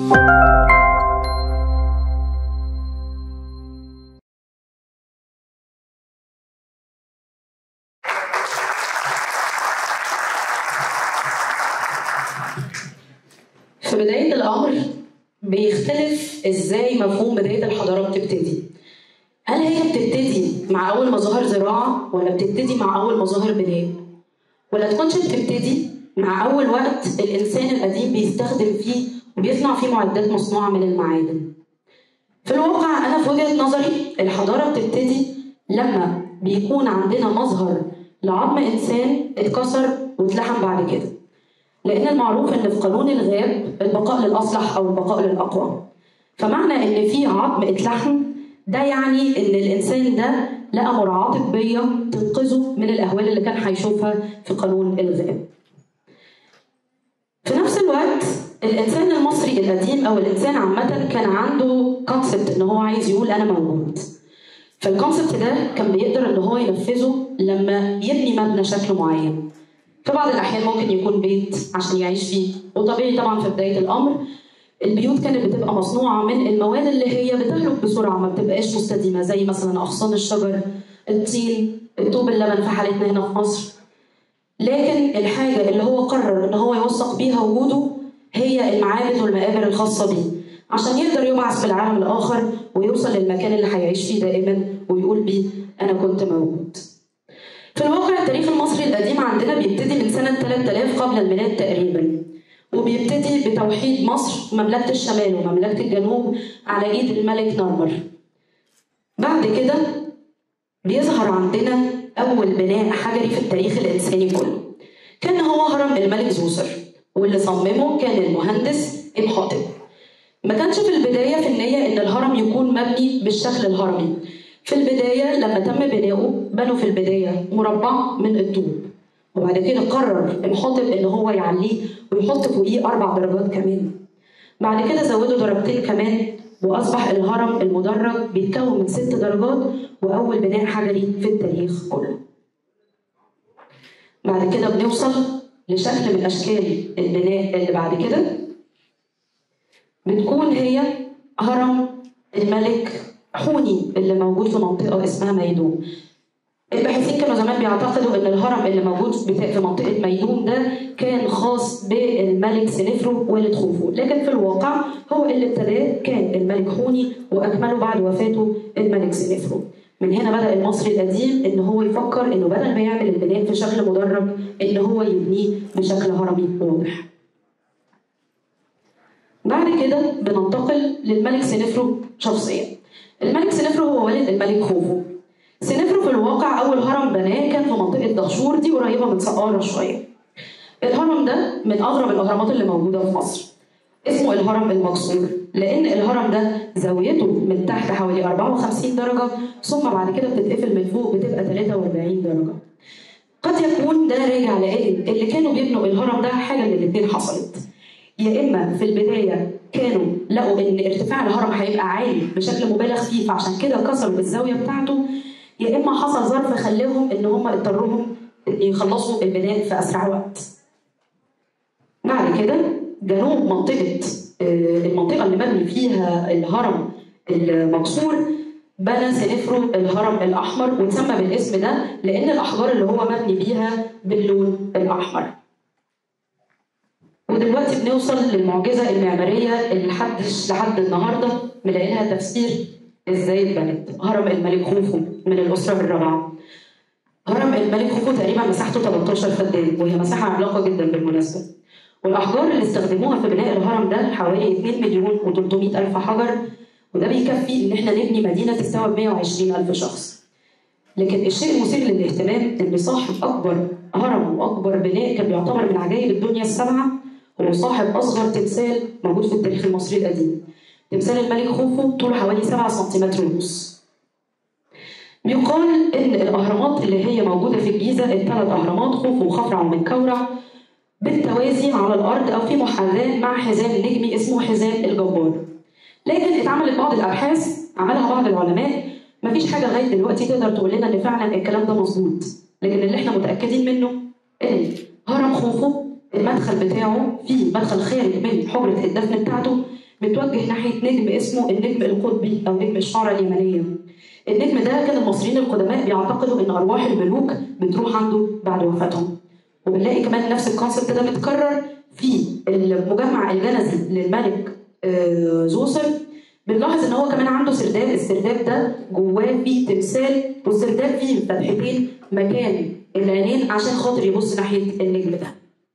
في بداية الأمر بيختلف إزاي مفهوم بداية الحضارة بتبتدي هل هي بتبتدي مع أول مظاهر زراعة ولا بتبتدي مع أول مظاهر بناء ولا تكونش بتبتدي مع أول وقت الإنسان القديم بيستخدم فيه وبيصنع فيه معدات مصنوعة من المعادن في الواقع أنا في وجهة نظري الحضارة بتبتدي لما بيكون عندنا مظهر لعظم إنسان اتكسر واتلحم بعد كده لأن المعروف إن في قانون الغاب البقاء للأصلح أو البقاء للأقوى فمعنى إن في عظم اتلحم ده يعني إن الإنسان ده لقى مراعاة طبية تنقذه من الأهوال اللي كان هيشوفها في قانون الغاب في نفس الوقت الإنسان المصري القديم أو الإنسان عامة كان عنده كونسبت إن هو عايز يقول أنا موجود فالكونسبت ده كان بيقدر إن هو ينفذه لما يبني مبنى شكل معين في بعض الأحيان ممكن يكون بيت عشان يعيش فيه وطبيعي طبعا في بداية الأمر البيوت كانت بتبقى مصنوعة من المواد اللي هي بتهلك بسرعة ما بتبقاش مستديمة زي مثلا أغصان الشجر الطين الطوب اللبن في حالتنا هنا في مصر لكن الحاجة اللي هو قرر إن هو يوثق بيها وجوده هي المعابد والمقابر الخاصة بيه عشان يقدر يبعث في العالم الآخر ويوصل للمكان اللي هيعيش فيه دائما ويقول بيه أنا كنت موجود في الواقع التاريخ المصري القديم عندنا بيبتدي من سنة 3000 قبل الميلاد تقريبا وبيبتدي بتوحيد مصر مملكة الشمال ومملكة الجنوب على إيد الملك نرمر بعد كده بيظهر عندنا أول بناء حجري في التاريخ الإنساني كله كان هو هرم الملك زوسر واللي صممه كان المهندس إمحاطب ما كانش في البداية في النية إن الهرم يكون مبني بالشكل الهرمي في البداية لما تم بناؤه بنوا في البداية مربع من الطوب وبعد كده قرر المحاطب ان هو يعليه ويحط فوقيه اربع درجات كمان بعد كده زودوا درجتين كمان واصبح الهرم المدرج بيتكون من ست درجات واول بناء حجري في التاريخ كله بعد كده بنوصل لشكل من اشكال البناء اللي بعد كده بتكون هي هرم الملك حوني اللي موجود في منطقه اسمها ميدوم الباحثين كانوا زمان بيعتقدوا ان الهرم اللي موجود في منطقه ميدوم ده كان خاص بالملك سنفرو والد خوفو لكن في الواقع هو اللي ابتداه كان الملك حوني واكمله بعد وفاته الملك سنفرو من هنا بدا المصري القديم ان هو يفكر انه بدل ما يعمل البناء في شكل مدرج ان هو يبنيه بشكل هرمي واضح بعد كده بننتقل للملك سنفرو شخصيا الملك سنفرو هو والد الملك خوفو سنفرو في الواقع أول هرم بناه كان في منطقة دهشور دي قريبة من سقارة شوية. الهرم ده من أغرب الأهرامات اللي موجودة في مصر. اسمه الهرم المكسور لأن الهرم ده زاويته من تحت حوالي 54 درجة ثم بعد كده بتتقفل من فوق بتبقى 43 درجة. قد يكون ده راجع لأن اللي كانوا بيبنوا الهرم ده حاجة من الاتنين حصلت. يا إما في البداية كانوا لقوا إن ارتفاع الهرم هيبقى عالي بشكل مبالغ فيه فعشان كده كسروا الزاوية بتاعته يا اما حصل ظرف خلاهم ان هم اضطروهم يخلصوا البناء في اسرع وقت. بعد كده جنوب منطقه المنطقه اللي مبني فيها الهرم المكسور بنى سنفرو الهرم الاحمر واتسمى بالاسم ده لان الاحجار اللي هو مبني بيها باللون الاحمر. ودلوقتي بنوصل للمعجزه المعماريه اللي محدش لحد النهارده ملاقي لها تفسير ازاي اتبنت هرم الملك خوفو من الاسره الرابعه هرم الملك خوفو تقريبا مساحته 18 فدان وهي مساحه عملاقه جدا بالمناسبه والاحجار اللي استخدموها في بناء الهرم ده حوالي 2 مليون و300 الف حجر وده بيكفي ان احنا نبني مدينه تستوعب 120 الف شخص لكن الشيء المثير للاهتمام ان صاحب اكبر هرم واكبر بناء كان بيعتبر من عجائب الدنيا السبعه هو صاحب اصغر تمثال موجود في التاريخ المصري القديم تمثال الملك خوفو طوله حوالي 7 سنتيمتر ونص. بيقال ان الاهرامات اللي هي موجوده في الجيزه الثلاث اهرامات خوفو وخفرع ومنكورع بالتوازي على الارض او في محاذاه مع حزام نجمي اسمه حزام الجبار. لكن اتعملت بعض الابحاث عملها بعض العلماء مفيش حاجه لغايه دلوقتي تقدر تقول لنا ان فعلا الكلام ده مظبوط. لكن اللي احنا متاكدين منه ان هرم خوفو المدخل بتاعه فيه مدخل خارج من حجره الدفن بتاعته متوجه ناحيه نجم اسمه النجم القطبي او نجم الشعره اليمنيه النجم ده كان المصريين القدماء بيعتقدوا ان ارواح الملوك بتروح عنده بعد وفاتهم وبنلاقي كمان نفس الكونسبت ده متكرر في المجمع الجنزي للملك آه، زوسر بنلاحظ ان هو كمان عنده سرداب السرداب ده جواه فيه تمثال والسرداب فيه فتحتين مكان العينين عشان خاطر يبص ناحيه النجم ده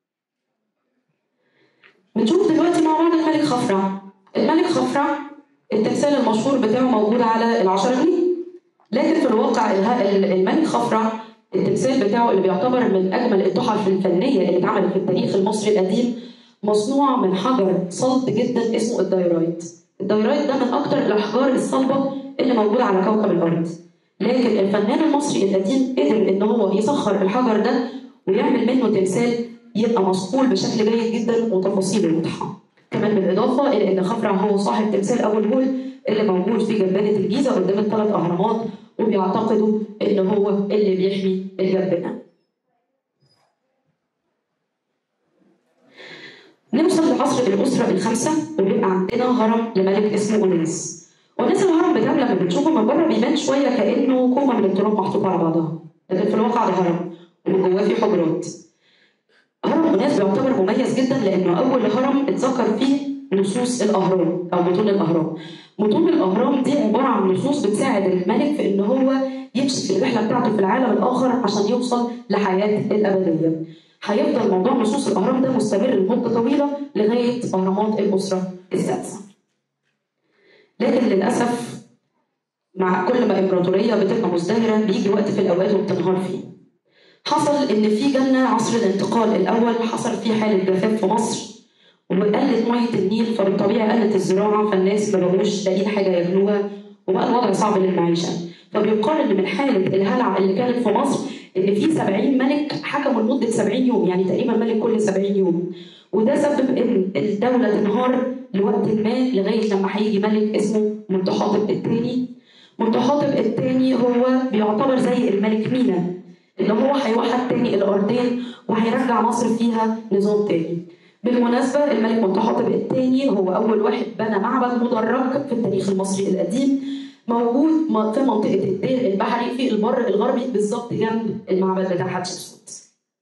بنشوف دلوقتي مع بعض الملك خفرع الملك خفرع التمثال المشهور بتاعه موجود على العشرة جنيه لكن في الواقع اله- الملك خفرع التمثال بتاعه اللي بيعتبر من اجمل التحف الفنيه اللي اتعملت في التاريخ المصري القديم مصنوع من حجر صلب جدا اسمه الدايرايت الدايرايت ده من اكتر الاحجار الصلبه اللي موجوده على كوكب الارض لكن الفنان المصري القديم قدر ان هو يسخر الحجر ده ويعمل منه تمثال يبقى مصقول بشكل جيد جدا وتفاصيله واضحه كمان بالاضافه الى ان خفرع هو صاحب تمثال ابو الهول اللي موجود في جبانه الجيزه قدام الثلاث اهرامات وبيعتقدوا ان هو اللي بيحمي الجبانه نوصل لعصر الأسرة الخامسة وبيبقى عندنا هرم لملك اسمه أونيس. أونيس الهرم بتاعه لما بنشوفه من بره بيبان شوية كأنه كومة من التراب محطوطة على بعضها. لكن في الواقع ده هرم ومن جواه فيه حجرات. هرم أونيس بيعتبر مميز جدا لأنه أول هرم اتذكر فيه نصوص الأهرام أو متون الأهرام. متون الأهرام دي عبارة عن نصوص بتساعد الملك في إن هو يمشي في الرحلة بتاعته في العالم الآخر عشان يوصل لحياة الأبدية. هيفضل موضوع نصوص الاهرام ده مستمر لمده طويله لغايه اهرامات الاسره السادسه. لكن للاسف مع كل ما امبراطوريه بتبقى مزدهره بيجي وقت في الاوقات وبتنهار فيه. حصل ان في جالنا عصر الانتقال الاول حصل فيه حاله جفاف في مصر وقلت ميه النيل فبالطبيعه قلت الزراعه فالناس ما بقوش لاقيين حاجه ياكلوها وبقى الوضع صعب للمعيشه. فبيقال ان من حاله الهلع اللي كانت في مصر ان في 70 ملك حكموا لمده 70 يوم يعني تقريبا ملك كل 70 يوم وده سبب ان الدوله تنهار لوقت ما لغايه لما هيجي ملك اسمه منتحاطب الثاني منتحاطب الثاني هو بيعتبر زي الملك مينا اللي هو هيوحد تاني الارضين وهيرجع مصر فيها نظام تاني بالمناسبة الملك منتحاطب الثاني هو أول واحد بنى معبد مدرج في التاريخ المصري القديم موجود في منطقة الدير البحري في البر الغربي بالظبط جنب المعبد بتاع حتشبسوت.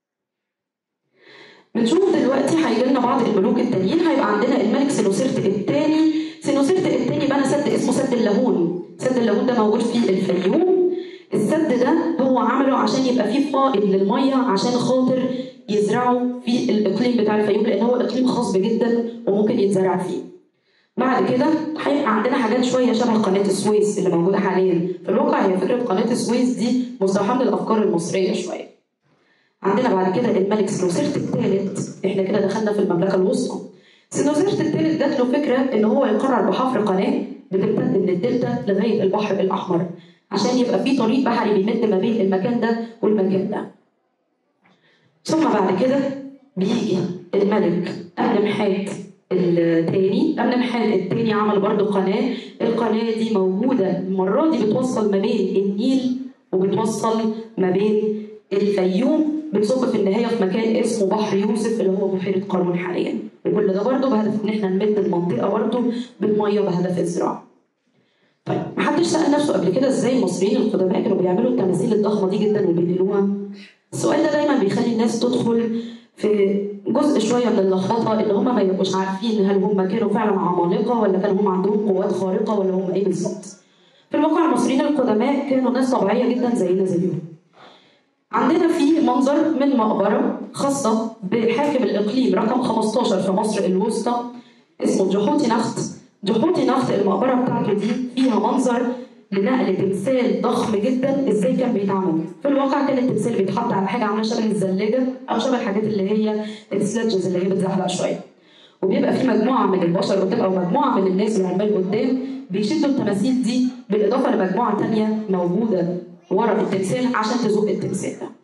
بنشوف دلوقتي هيجي لنا بعض الملوك التانيين هيبقى عندنا الملك سينوسرت الثاني سينوسرت الثاني بنى سد اسمه سد اللاهون سد اللاهون ده موجود في الفيوم السد ده هو عمله عشان يبقى فيه فائض للميه عشان خاطر يزرعوا في الاقليم بتاع الفيوم لان هو اقليم خصب جدا وممكن يتزرع فيه بعد كده هيبقى عندنا حاجات شويه شبه قناه السويس اللي موجوده حاليا في الواقع هي فكره قناه السويس دي مستوحاه من الافكار المصريه شويه عندنا بعد كده الملك سنوسرت الثالث احنا كده دخلنا في المملكه الوسطى سنوسرت الثالث جات له فكره ان هو يقرر بحفر قناه بتمتد من الدلتا لغايه البحر الاحمر عشان يبقى في طريق بحري بيمد ما بين المكان ده والمكان ده ثم بعد كده بيجي الملك أمنمحات التاني أمنمحات التاني عمل برضو قناة القناة دي موجودة المرة دي بتوصل ما بين النيل وبتوصل ما بين الفيوم بتصب في النهاية في مكان اسمه بحر يوسف اللي هو بحيرة قارون حاليا وكل ده برضه بهدف إن احنا نمد المنطقة برضه بالمية بهدف الزراعة. طيب محدش سأل نفسه قبل كده ازاي المصريين القدماء كانوا بيعملوا التماثيل الضخمة دي جدا وبينقلوها؟ السؤال ده دايما بيخلي الناس تدخل في جزء شويه من اللخبطه ان هم ما يبقوش عارفين هل هم كانوا فعلا عمالقه ولا كان هم عندهم قوات خارقه ولا هم ايه بالظبط. في الواقع المصريين القدماء كانوا ناس طبيعيه جدا زينا زيهم. عندنا في منظر من مقبره خاصه بحاكم الاقليم رقم 15 في مصر الوسطى اسمه جحوتي نخت. جحوتي نخت المقبره بتاعته دي فيها منظر لنقل تمثال ضخم جدا ازاي كان بيتعمل في الواقع كان التمثال بيتحط على حاجه عامله شبه الزلاجه او شبه الحاجات اللي هي السلادجز اللي هي بتزحلق شويه وبيبقى في مجموعه من البشر قدام او مجموعه من الناس العمال قدام بيشدوا التماثيل دي بالاضافه لمجموعه تانية موجوده ورا التمثال عشان تزق التمثال ده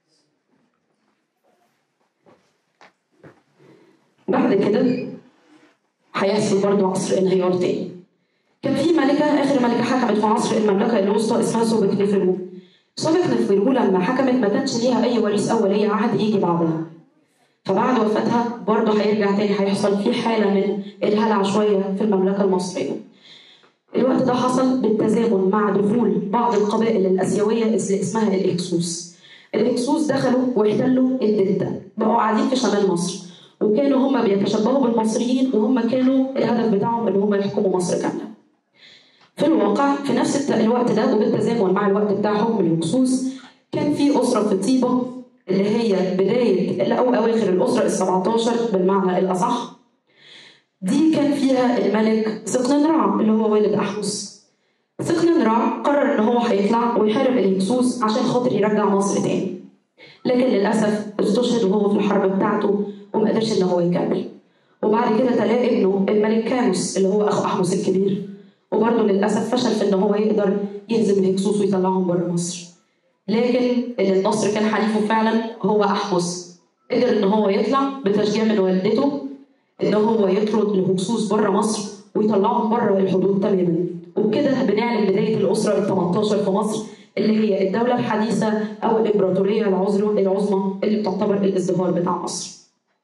بعد كده هيحصل برضه عصر انهيار تاني كان في ملكة آخر ملكة حكمت في عصر المملكة الوسطى اسمها سوبك نفرو. سوبك نفرو لما حكمت ما كانش ليها أي وريث أو ولي عهد يجي بعدها. فبعد وفاتها برضه هيرجع تاني هيحصل في حالة من الهلع شوية في المملكة المصرية الوقت ده حصل بالتزامن مع دخول بعض القبائل الآسيوية اللي اسمها الإكسوس الإكسوس دخلوا واحتلوا الدلتا بقوا قاعدين في شمال مصر وكانوا هم بيتشبهوا بالمصريين وهم كانوا الهدف بتاعهم ان هم يحكموا مصر كامله. في الواقع في نفس الوقت ده وبالتزامن مع الوقت بتاع حكم الهكسوس كان في اسره في طيبه اللي هي بدايه او اواخر الاسره ال 17 بالمعنى الاصح دي كان فيها الملك سقننرع اللي هو والد احمس سقننرع قرر ان هو هيطلع ويحارب الهكسوس عشان خاطر يرجع مصر تاني لكن للاسف استشهد وهو في الحرب بتاعته وما قدرش ان هو يكمل وبعد كده تلاقي ابنه الملك كانوس اللي هو اخو احمس الكبير وبرضه للاسف فشل في ان هو يقدر يهزم الهكسوس ويطلعهم بره مصر لكن اللي النصر كان حليفه فعلا هو احمس قدر ان هو يطلع بتشجيع من والدته ان هو يطرد الهكسوس بره مصر ويطلعهم بره الحدود تماما وبكده بنعلن بدايه الاسره ال 18 في مصر اللي هي الدوله الحديثه او الامبراطوريه العظمى اللي بتعتبر الازدهار بتاع مصر.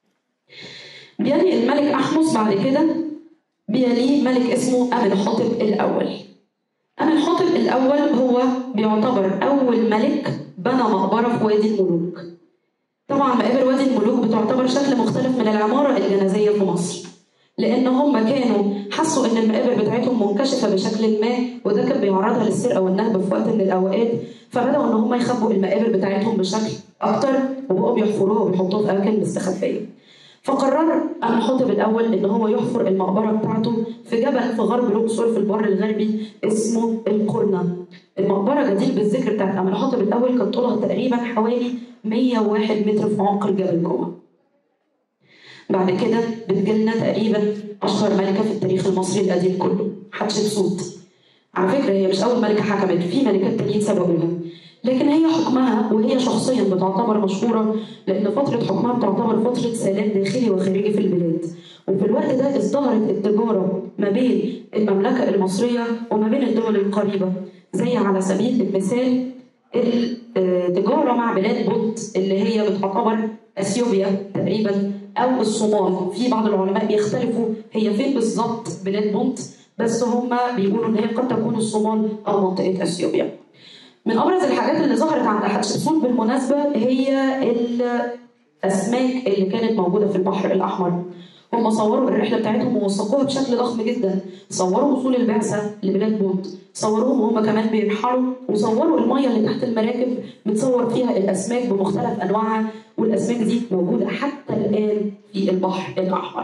بيلي الملك أحمس بعد كده بيليه ملك اسمه أمنحotep الأول أمنحotep الأول هو بيعتبر أول ملك بنى مقبرة في وادي الملوك طبعا مقابر وادي الملوك بتعتبر شكل مختلف من العمارة الجنازية في مصر لأن هم كانوا حسوا إن المقابر بتاعتهم منكشفة بشكل ما وده كان بيعرضها للسرقة والنهب في وقت من الأوقات فبدأوا إن هم يخبوا المقابر بتاعتهم بشكل أكتر وبقوا بيحفروها وبيحطوها في أماكن مستخبية فقرر أمنحotep الأول إن هو يحفر المقبرة بتاعته في جبل في غرب الأقصر في البر الغربي اسمه القرنة. المقبرة جدير بالذكر بتاعت أمنحotep الأول كان طولها تقريبا حوالي 101 متر في عمق الجبل جوه. بعد كده بتجيلنا تقريبا أشهر ملكة في التاريخ المصري القديم كله حتشبسوت. على فكرة هي مش أول ملكة حكمت في ملكات تانيين سبقوا لها. لكن هي حكمها وهي شخصيا بتعتبر مشهورة لأن فترة حكمها بتعتبر فترة سلام داخلي وخارجي في البلاد وفي الوقت ده ازدهرت التجارة ما بين المملكة المصرية وما بين الدول القريبة زي على سبيل المثال التجارة مع بلاد بوت اللي هي بتعتبر اثيوبيا تقريبا او الصومال في بعض العلماء بيختلفوا هي فين بالظبط بلاد بونت بس هم بيقولوا ان هي قد تكون الصومال او منطقه اثيوبيا من ابرز الحاجات اللي ظهرت عند حتشبسوت بالمناسبه هي الاسماك اللي كانت موجوده في البحر الاحمر هم صوروا الرحله بتاعتهم ووثقوها بشكل ضخم جدا صوروا وصول البعثه لبلاد بوت صوروهم وهم كمان بيرحلوا وصوروا الميه اللي تحت المراكب متصور فيها الاسماك بمختلف انواعها والاسماك دي موجوده حتى الان في البحر الاحمر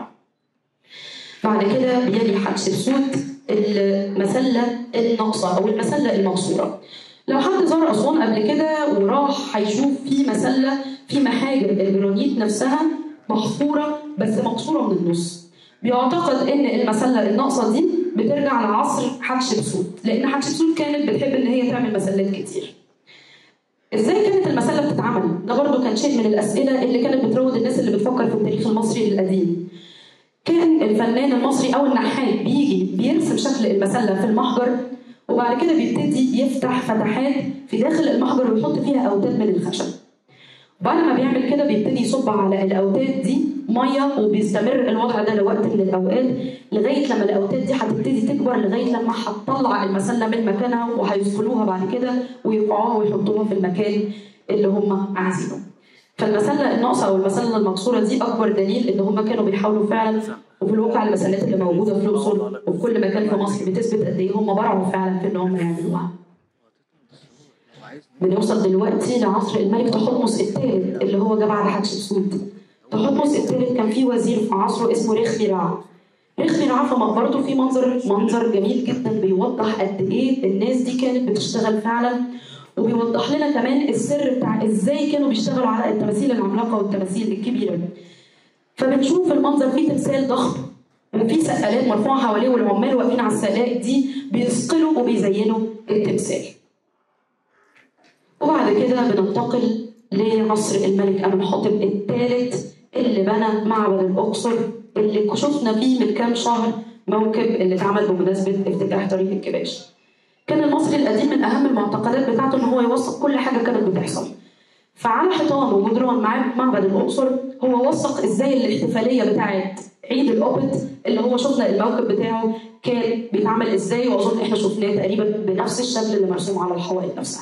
بعد كده بيلي حتشبسوت المسله الناقصه او المسله المكسوره لو حد زار أسوان قبل كده وراح هيشوف في مسلة في محاجر الجرانيت نفسها محفورة بس مكسورة من النص بيعتقد ان المسلة الناقصة دي بترجع لعصر حتشبسوت لان حتشبسوت كانت بتحب ان هي تعمل مسلات كتير ازاي كانت المسلة بتتعمل؟ ده برضو كان شيء من الاسئلة اللي كانت بتروض الناس اللي بتفكر في التاريخ المصري القديم كان الفنان المصري او النحات بيجي بيرسم شكل المسلة في المحجر وبعد كده بيبتدي يفتح فتحات في داخل المحجر ويحط فيها اوتاد من الخشب بعد ما بيعمل كده بيبتدي يصب على الاوتاد دي ميه وبيستمر الوضع ده لوقت من الاوقات لغايه لما الاوتاد دي هتبتدي تكبر لغايه لما هتطلع المسله من مكانها وهيثقلوها بعد كده ويرفعوها ويحطوها في المكان اللي هم عايزينه. فالمسله الناقصه او المسله المكسوره دي اكبر دليل ان هم كانوا بيحاولوا فعلا وفي الواقع المسلات اللي موجوده في الاقصر وفي كل مكان في مصر بتثبت قد ايه هم برعوا فعلا في ان هم يعملوها. بنوصل دلوقتي لعصر الملك تحتمس الثالث اللي هو جه بعد حتشبسوت. تحتمس الثالث كان في وزير في عصره اسمه رخمي رع. رخمي رع في مقبرته في منظر منظر جميل جدا بيوضح قد ايه الناس دي كانت بتشتغل فعلا وبيوضح لنا كمان السر بتاع ازاي كانوا بيشتغلوا على التماثيل العملاقه والتماثيل الكبيره. فبنشوف المنظر فيه تمثال ضخم وفي سقالات مرفوعه حواليه والعمال واقفين على السقالات دي بيثقلوا وبيزينوا التمثال. وبعد كده بننتقل لعصر الملك امنحotep الثالث اللي بنى معبد الاقصر اللي شفنا فيه من كام شهر موكب اللي اتعمل بمناسبه افتتاح طريق الكباش. كان المصري القديم من اهم المعتقدات بتاعته ان هو يوثق كل حاجه كانت بتحصل. فعلى حيطان وجدران مع- معبد الاقصر هو وثق ازاي الاحتفاليه بتاعت عيد الاوبت اللي هو شفنا الموكب بتاعه كان بيتعمل ازاي واظن احنا شفناه تقريبا بنفس الشكل اللي مرسوم على الحوائط نفسها.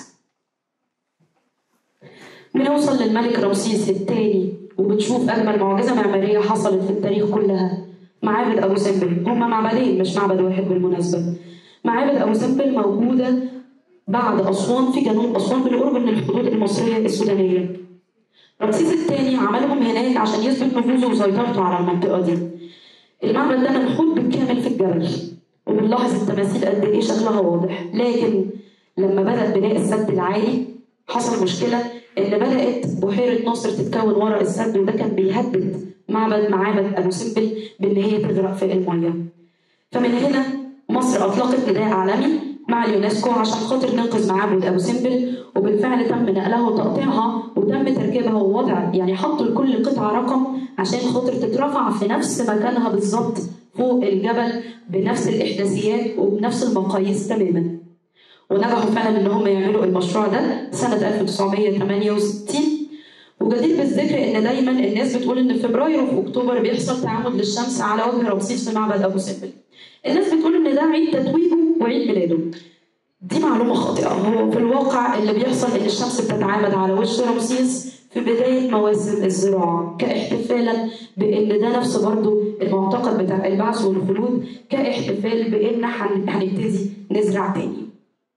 بنوصل للملك رمسيس الثاني وبتشوف اجمل معجزه معماريه حصلت في التاريخ كلها معابد ابو سمبل هما معبدين مش معبد واحد بالمناسبه معابد ابو سمبل موجوده بعد اسوان في جنوب اسوان بالقرب من الحدود المصريه السودانيه رمسيس الثاني عملهم هناك عشان يثبت نفوذه وسيطرته على المنطقه دي المعبد ده منحوت بالكامل في الجبل وبنلاحظ التماثيل قد ايه شكلها واضح لكن لما بدأ بناء السد العالي حصل مشكلة إن بدأت بحيرة ناصر تتكون ورا السد وده كان بيهدد معبد معابد أبو سمبل بإن هي تغرق في المية. فمن هنا مصر أطلقت نداء عالمي مع اليونسكو عشان خاطر ننقذ معابد أبو سمبل وبالفعل تم نقلها وتقطيعها وتم تركيبها ووضع يعني حطوا لكل قطعة رقم عشان خاطر تترفع في نفس مكانها بالظبط فوق الجبل بنفس الإحداثيات وبنفس المقاييس تماما. ونجحوا فعلا ان هم يعملوا المشروع ده سنه 1968 وجدير بالذكر ان دايما الناس بتقول ان في فبراير وفي اكتوبر بيحصل تعامد للشمس على وجه رمسيس في معبد ابو سمبل. الناس بتقول ان ده عيد تتويجه وعيد ميلاده. دي معلومه خاطئه هو في الواقع اللي بيحصل ان الشمس بتتعامد على وش رمسيس في بدايه مواسم الزراعه كاحتفالا بان ده نفس برضه المعتقد بتاع البعث والخلود كاحتفال بان هن- هنبتدي نزرع تاني.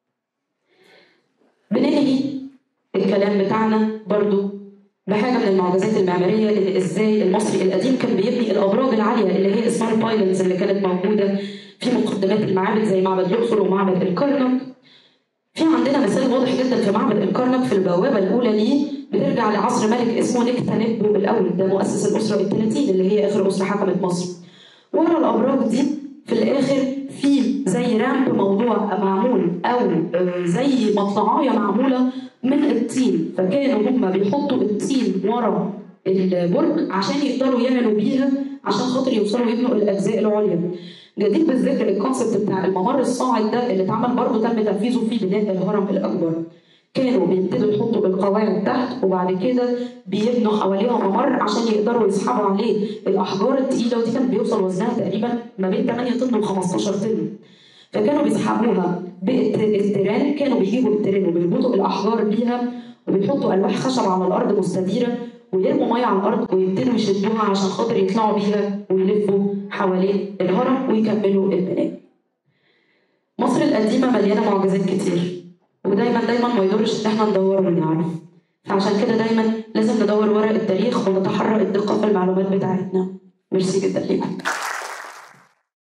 بننهي الكلام بتاعنا برضو بحاجه من المعجزات المعماريه اللي ازاي المصري القديم كان بيبني الابراج العاليه اللي هي اسمها البايلونز اللي كانت موجوده في مقدمات المعابد زي معبد الاقصر ومعبد الكرنك في عندنا مثال واضح جدا في معبد الكرنك في البوابه الاولى ليه بترجع لعصر ملك اسمه نكتنبو الاول ده مؤسس الاسره الثلاثين اللي هي اخر اسره حكمت مصر ورا الابراج دي في الاخر في زي رامب موضوع معمول او آه، زي مطلعايه معموله من الطين فكانوا هم بيحطوا الطين ورا البرج عشان يقدروا يعملوا بيها عشان خاطر يوصلوا يبنوا الاجزاء العليا جدير بالذكر الكونسبت بتاع الممر الصاعد ده اللي اتعمل برضه تم تنفيذه في بناء الهرم الاكبر كانوا بيبتدوا يحطوا القواعد تحت وبعد كده بيبنوا حواليها ممر عشان يقدروا يسحبوا عليه الاحجار التقيله ودي كانت بيوصل وزنها تقريبا ما بين 8 طن و 15 طن فكانوا بيسحبوها بالتيران كانوا بيجيبوا التيران وبيربطوا الاحجار بيها وبيحطوا الواح خشب على الارض مستديره ويرموا ميه على الارض ويبتدوا يشدوها عشان خاطر يطلعوا بيها ويلفوا حوالين الهرم ويكملوا البناء. مصر القديمه مليانه معجزات كتير ودايما دايما ما يضرش ان احنا ندور ونعرف فعشان كده دايما لازم ندور ورا التاريخ ونتحرى الدقه في المعلومات بتاعتنا. ميرسي جدا ليكم.